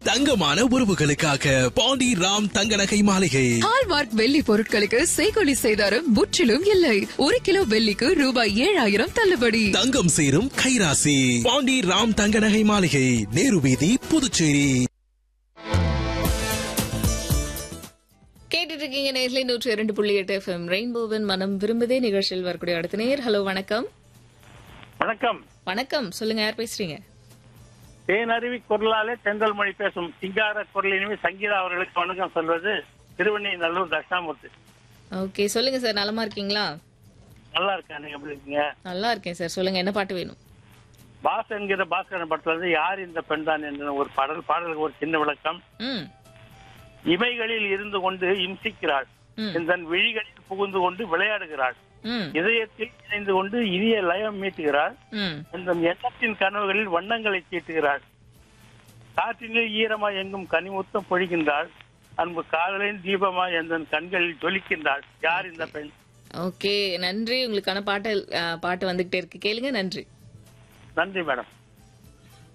தங்கமான உறவுகளுக்காக பாண்டி ராம் தங்க நகை மாளிகை ஹால்மார்க் வெள்ளி பொருட்களுக்கு செய்கொலி செய்தாரும் முற்றிலும் இல்லை ஒரு கிலோ வெள்ளிக்கு ரூபாய் ஏழாயிரம் தள்ளுபடி தங்கம் சேரும் கைராசி பாண்டி ராம் தங்க நகை மாளிகை நேரு வீதி புதுச்சேரி கேட்டுட்டு இருக்கீங்க நேர்ல நூற்றி இரண்டு புள்ளி எட்டு எஃப்எம் ரெயின்போவின் மனம் விரும்புதே நிகழ்ச்சியில் வரக்கூடிய அடுத்த நேர் ஹலோ வணக்கம் வணக்கம் வணக்கம் சொல்லுங்க யார் பேசுறீங்க தேனருவி குரலாலே தென்றல் மொழி பேசும் சிங்கார குரலினுமே சங்கீதா அவர்களுக்கு வணக்கம் சொல்வது திருவண்ணி நல்லூர் தட்சிணாமூர்த்தி ஓகே சொல்லுங்க சார் நலமா இருக்கீங்களா நல்லா இருக்கேன் நீங்க எப்படி இருக்கீங்க நல்லா இருக்கேன் சார் சொல்லுங்க என்ன பாட்டு வேணும் பாஸ் என்கிற பாஸ்கரன் படத்துல இருந்து யார் இந்த பெண் தான் என்ற ஒரு பாடல் பாடலுக்கு ஒரு சின்ன விளக்கம் ம் இமைகளில் இருந்து கொண்டு இம்சிக்கிறாள் ம். இந்த விழிகளில் புகுந்து கொண்டு விளையாடுகிறாள் ம் இதயத்தில் இணைந்து கொண்டு இனிய லயம் மீட்டுகிறாள் ம் இந்த எண்ணத்தின் கனவுகளில் வண்ணங்களை தீட்டுகிறாள் காற்றினில் ஈரமாய் எங்கும் கனிமுத்தம் பொழிகின்றாள் அன்பு காதலின் தீபமாய் எந்த கண்களில் ஜொலிக்கின்றாள் யார் இந்த பெண் ஓகே நன்றி உங்களுக்கான பாட்டு அஹ், பாட்டு வந்துகிட்டே இருக்கு கேளுங்க நன்றி நன்றி மேடம்